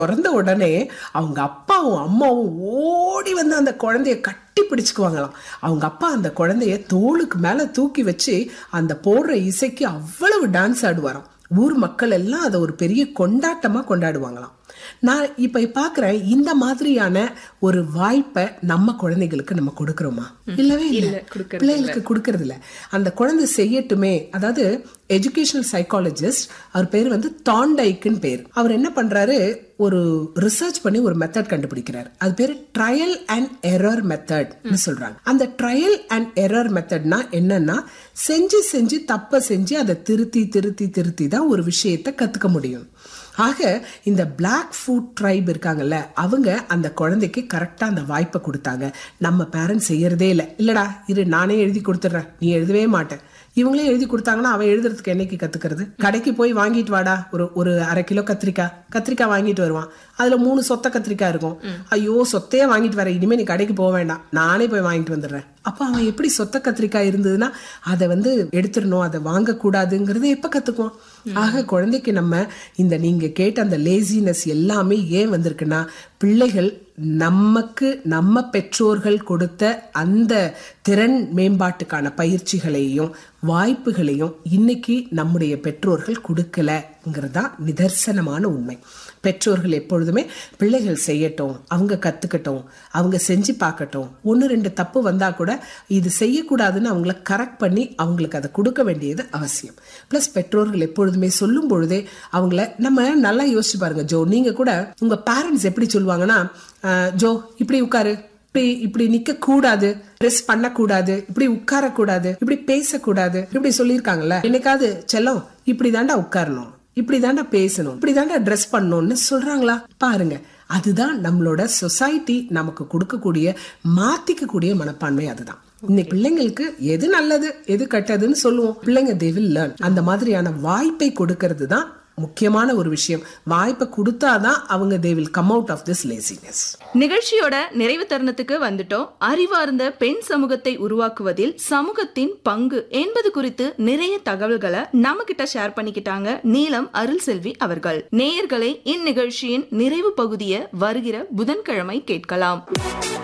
பிறந்த உடனே அவங்க அப்பாவும் அம்மாவும் ஓடி வந்து அந்த குழந்தைய கட்டி பிடிச்சுக்குவாங்களாம் அவங்க அப்பா அந்த குழந்தைய தோளுக்கு மேல தூக்கி வச்சு அந்த போடுற இசைக்கு அவ்வளவு டான்ஸ் ஆடுவாராம் ஊர் மக்கள் எல்லாம் அதை ஒரு பெரிய கொண்டாட்டமா கொண்டாடுவாங்களாம் நான் இப்ப பாக்குறேன் இந்த மாதிரியான ஒரு வாய்ப்பை நம்ம குழந்தைகளுக்கு நம்ம கொடுக்கறோமா இல்லவே இல்ல பிள்ளைகளுக்கு கொடுக்கறது இல்ல அந்த குழந்தை செய்யட்டுமே அதாவது எஜுகேஷனல் சைக்காலஜிஸ்ட் அவர் பேர் வந்து தாண்டைக்குன்னு பேர் அவர் என்ன பண்றாரு ஒரு ரிசர்ச் பண்ணி ஒரு மெத்தட் கண்டுபிடிக்கிறார் அது பேரு ட்ரையல் அண்ட் எரர் மெத்தட்னு சொல்றாங்க அந்த ட்ரையல் அண்ட் எரர் மெத்தட்னா என்னன்னா செஞ்சு செஞ்சு தப்ப செஞ்சு அதை திருத்தி திருத்தி திருத்தி தான் ஒரு விஷயத்தை கத்துக்க முடியும் ஆக இந்த பிளாக் ஃபுட் ட்ரைப் இருக்காங்கல்ல அவங்க அந்த குழந்தைக்கு கரெக்டா அந்த வாய்ப்பை கொடுத்தாங்க நம்ம பேரண்ட்ஸ் செய்யறதே இல்லை இல்லடா இரு நானே எழுதி கொடுத்துட்றேன் நீ எழுதவே மாட்டேன் இவங்களே எழுதி கொடுத்தாங்கன்னா அவன் எழுதுறதுக்கு என்னைக்கு கத்துக்கிறது கடைக்கு போய் வாங்கிட்டு வாடா ஒரு ஒரு அரை கிலோ கத்திரிக்காய் கத்திரிக்காய் வாங்கிட்டு வருவான் அதுல மூணு சொத்த கத்திரிக்காய் இருக்கும் ஐயோ சொத்தையே வாங்கிட்டு வர இனிமே நீ கடைக்கு போக வேண்டாம் நானே போய் வாங்கிட்டு வந்துடுறேன் அப்ப அவன் எப்படி சொத்த கத்திரிக்காய் இருந்ததுன்னா அதை வந்து எடுத்துடணும் அதை வாங்கக்கூடாதுங்கிறத எப்ப கத்துக்குவான் ஆக குழந்தைக்கு நம்ம இந்த நீங்க கேட்ட அந்த லேசினஸ் எல்லாமே ஏன் வந்திருக்குன்னா பிள்ளைகள் நமக்கு நம்ம பெற்றோர்கள் கொடுத்த அந்த திறன் மேம்பாட்டுக்கான பயிற்சிகளையும் வாய்ப்புகளையும் இன்னைக்கு நம்முடைய பெற்றோர்கள் கொடுக்கலங்கிறது தான் நிதர்சனமான உண்மை பெற்றோர்கள் எப்பொழுதுமே பிள்ளைகள் செய்யட்டும் அவங்க கத்துக்கட்டும் அவங்க செஞ்சு பார்க்கட்டும் ஒன்று ரெண்டு தப்பு வந்தா கூட இது செய்யக்கூடாதுன்னு அவங்கள கரெக்ட் பண்ணி அவங்களுக்கு அதை கொடுக்க வேண்டியது அவசியம் ப்ளஸ் பெற்றோர்கள் எப்பொழுதுமே சொல்லும் பொழுதே அவங்கள நம்ம நல்லா யோசிச்சு பாருங்க ஜோ நீங்க கூட உங்க பேரண்ட்ஸ் எப்படி சொல்லுவாங்கன்னா "அஹ், ஜோ இப்படி உட்காரு இப்படி இப்படி நிக்க கூடாது ட்ரெஸ் பண்ணக்கூடாது இப்படி உட்கார கூடாது இப்படி பேசக்கூடாது இப்படி சொல்லியிருக்காங்கல்ல என்னைக்காவது செல்லம் இப்படி தாண்டா உட்காரணும் இப்படி தாண்டா பேசணும் இப்படி தாண்டா ட்ரெஸ் பண்ணணும்னு சொல்றாங்களா பாருங்க அதுதான் நம்மளோட சொசைட்டி நமக்கு கொடுக்கக்கூடிய மாத்திக்கக்கூடிய மனப்பான்மை அதுதான் இன்னைக்கு பிள்ளைங்களுக்கு எது நல்லது எது கெட்டதுன்னு சொல்லுவோம் பிள்ளைங்க தே வில் லேர்ன் அந்த மாதிரியான வாய்ப்பை கொடுக்கறது தான் முக்கியமான ஒரு விஷயம் வாய்ப்பை கொடுத்தாதான் அவங்க they will come out of this laziness நிகழ்ச்சியோட நிறைவு தருணத்துக்கு வந்துட்டோம் அறிவார்ந்த பெண் சமூகத்தை உருவாக்குவதில் சமூகத்தின் பங்கு என்பது குறித்து நிறைய தகவல்களை நம்ம கிட்ட ஷேர் பண்ணிக்கிட்டாங்க நீலம் அருள் செல்வி அவர்கள் நேயர்களை இந்நிகழ்ச்சியின் நிறைவு பகுதியை வருகிற புதன்கிழமை கேட்கலாம்